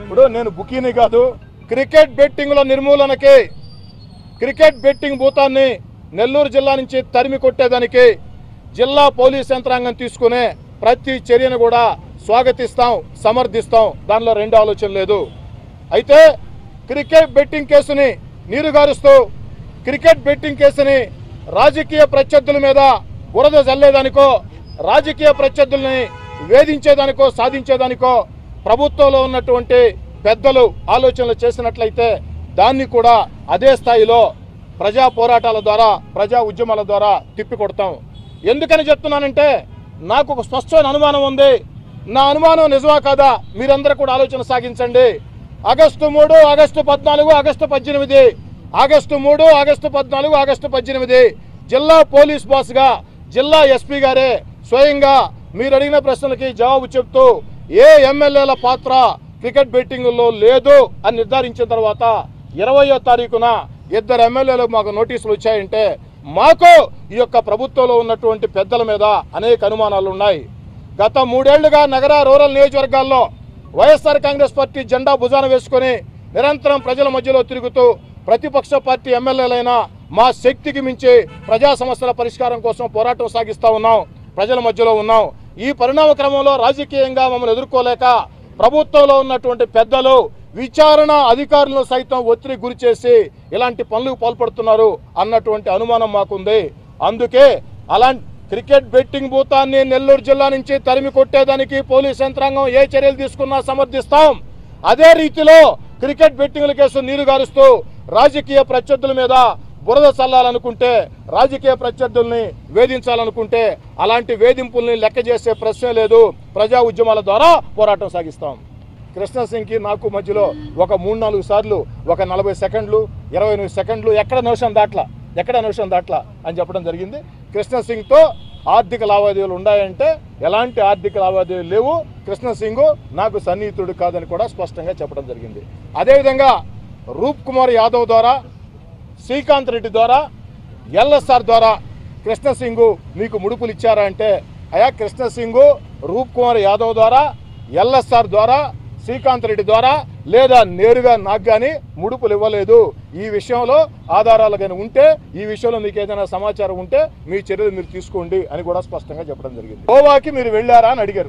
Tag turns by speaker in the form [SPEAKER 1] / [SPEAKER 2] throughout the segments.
[SPEAKER 1] ఇప్పుడు నేను బుకీని కాదు క్రికెట్ బెట్టింగ్ల నిర్మూలనకి క్రికెట్ బెట్టింగ్ భూతాన్ని నెల్లూరు జిల్లా నుంచి తరిమి కొట్టేదానికి జిల్లా పోలీస్ యంత్రాంగం తీసుకునే ప్రతి చర్యను కూడా స్వాగతిస్తాం సమర్థిస్తాం దానిలో రెండు ఆలోచన లేదు అయితే క్రికెట్ బెట్టింగ్ కేసుని నీరుగారుస్తూ క్రికెట్ బెట్టింగ్ కేసుని రాజకీయ ప్రత్యర్థుల మీద బురద జల్లేదానికో రాజకీయ ప్రత్యర్థుల్ని వేధించేదానికో సాధించేదానికో ప్రభుత్వంలో ఉన్నటువంటి పెద్దలు ఆలోచనలు చేసినట్లయితే దాన్ని కూడా అదే స్థాయిలో ప్రజా పోరాటాల ద్వారా ప్రజా ఉద్యమాల ద్వారా తిప్పికొడతాం ఎందుకని చెప్తున్నానంటే నాకు ఒక స్పష్టమైన అనుమానం ఉంది నా అనుమానం నిజమా కాదా మీరందరూ కూడా ఆలోచన సాగించండి ఆగస్టు మూడు ఆగస్టు పద్నాలుగు ఆగస్టు పద్దెనిమిది ఆగస్టు మూడు ఆగస్టు పద్నాలుగు ఆగస్టు పద్దెనిమిది జిల్లా పోలీస్ బాస్గా జిల్లా ఎస్పీ గారే స్వయంగా మీరు అడిగిన ప్రశ్నలకి జవాబు చెప్తూ ఏ ఎమ్మెల్యేల పాత్ర క్రికెట్ బెట్టింగ్లో లేదు అని నిర్ధారించిన తర్వాత ఇరవయో తారీఖున ఇద్దరు ఎమ్మెల్యేలకు మాకు నోటీసులు వచ్చాయంటే మాకు ఈ యొక్క ప్రభుత్వంలో ఉన్నటువంటి పెద్దల మీద అనేక అనుమానాలు ఉన్నాయి గత మూడేళ్లుగా నగర రూరల్ నియోజకవర్గాల్లో వైఎస్ఆర్ కాంగ్రెస్ పార్టీ జెండా భుజాన వేసుకొని నిరంతరం ప్రజల మధ్యలో తిరుగుతూ ప్రతిపక్ష పార్టీ ఎమ్మెల్యేలైన మా శక్తికి మించి ప్రజా సమస్యల పరిష్కారం కోసం పోరాటం సాగిస్తా ఉన్నాం ప్రజల మధ్యలో ఉన్నాం ఈ పరిణామ క్రమంలో రాజకీయంగా మమ్మల్ని ఎదుర్కోలేక ప్రభుత్వంలో ఉన్నటువంటి పెద్దలు విచారణ అధికారులను సైతం ఒత్తిడి గురి చేసి ఇలాంటి పనులకు పాల్పడుతున్నారు అన్నటువంటి అనుమానం మాకుంది అందుకే అలాంటి క్రికెట్ బెట్టింగ్ భూతాన్ని నెల్లూరు జిల్లా నుంచి తరిమి కొట్టేదానికి పోలీస్ యంత్రాంగం ఏ చర్యలు తీసుకున్నా సమర్థిస్తాం అదే రీతిలో క్రికెట్ బెట్టింగ్ల కేసు నీరు గారుస్తూ రాజకీయ ప్రత్యర్థుల మీద బురద చల్లాలనుకుంటే రాజకీయ ప్రత్యర్థుల్ని వేధించాలనుకుంటే అలాంటి వేధింపుల్ని లెక్క చేసే ప్రశ్నే లేదు ప్రజా ఉద్యమాల ద్వారా పోరాటం సాగిస్తాం కృష్ణ సింగ్కి నాకు మధ్యలో ఒక మూడు నాలుగు సార్లు ఒక నలభై సెకండ్లు ఇరవై ఎనిమిది సెకండ్లు ఎక్కడ నిమిషం దాట్లా ఎక్కడ నిమిషం దాట్లా అని చెప్పడం జరిగింది కృష్ణ సింగ్తో ఆర్థిక లావాదేవీలు ఉన్నాయంటే ఎలాంటి ఆర్థిక లావాదేవీలు లేవు కృష్ణ సింగ్ నాకు సన్నిహితుడు కాదని కూడా స్పష్టంగా చెప్పడం జరిగింది అదేవిధంగా రూప్ కుమార్ యాదవ్ ద్వారా శ్రీకాంత్ రెడ్డి ద్వారా ఎల్ఎస్ఆర్ ద్వారా కృష్ణ సింగ్ మీకు ముడుపులు ఇచ్చారా అంటే అయా కృష్ణ సింగ్ రూప్ కుమార్ యాదవ్ ద్వారా ఎల్ఎస్ఆర్ ద్వారా శ్రీకాంత్ రెడ్డి ద్వారా లేదా నేరుగా నాకు కానీ ముడుపులు ఇవ్వలేదు ఈ విషయంలో ఆధారాలు కానీ ఉంటే ఈ విషయంలో మీకు ఏదైనా సమాచారం ఉంటే మీ చర్యలు మీరు తీసుకోండి అని కూడా స్పష్టంగా చెప్పడం జరిగింది గోవాకి మీరు వెళ్ళారా అని అడిగారు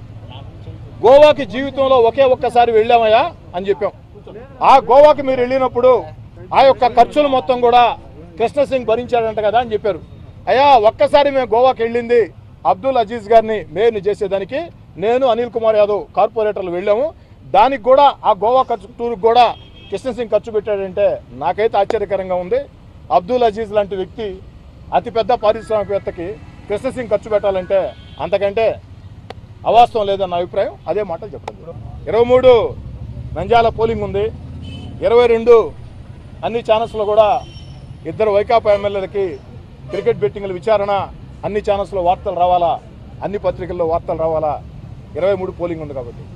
[SPEAKER 1] గోవాకి జీవితంలో ఒకే ఒక్కసారి వెళ్ళామయ్యా అని చెప్పాం ఆ గోవాకి మీరు వెళ్ళినప్పుడు ఆ యొక్క ఖర్చులు మొత్తం కూడా కృష్ణ సింగ్ భరించాడంట కదా అని చెప్పారు అయ్యా ఒక్కసారి మేము గోవాకి వెళ్ళింది అబ్దుల్ అజీజ్ గారిని మేయర్ని చేసేదానికి నేను అనిల్ కుమార్ యాదవ్ కార్పొరేటర్లు వెళ్ళాము దానికి కూడా ఆ గోవా ఖర్చు టూర్కి కూడా కృష్ణ సింగ్ ఖర్చు పెట్టాడంటే నాకైతే ఆశ్చర్యకరంగా ఉంది అబ్దుల్ అజీజ్ లాంటి వ్యక్తి అతిపెద్ద పారిశ్రామికవేత్తకి కృష్ణ సింగ్ ఖర్చు పెట్టాలంటే అంతకంటే అవాస్తవం లేదన్న అభిప్రాయం అదే మాటలు చెప్పండి ఇరవై మూడు నంజాల పోలింగ్ ఉంది ఇరవై రెండు అన్ని ఛానల్స్లో కూడా ఇద్దరు వైకాపా ఎమ్మెల్యేలకి క్రికెట్ బెట్టింగ్ల విచారణ అన్ని ఛానల్స్లో వార్తలు రావాలా అన్ని పత్రికల్లో వార్తలు రావాలా ఇరవై మూడు పోలింగ్ ఉంది కాబట్టి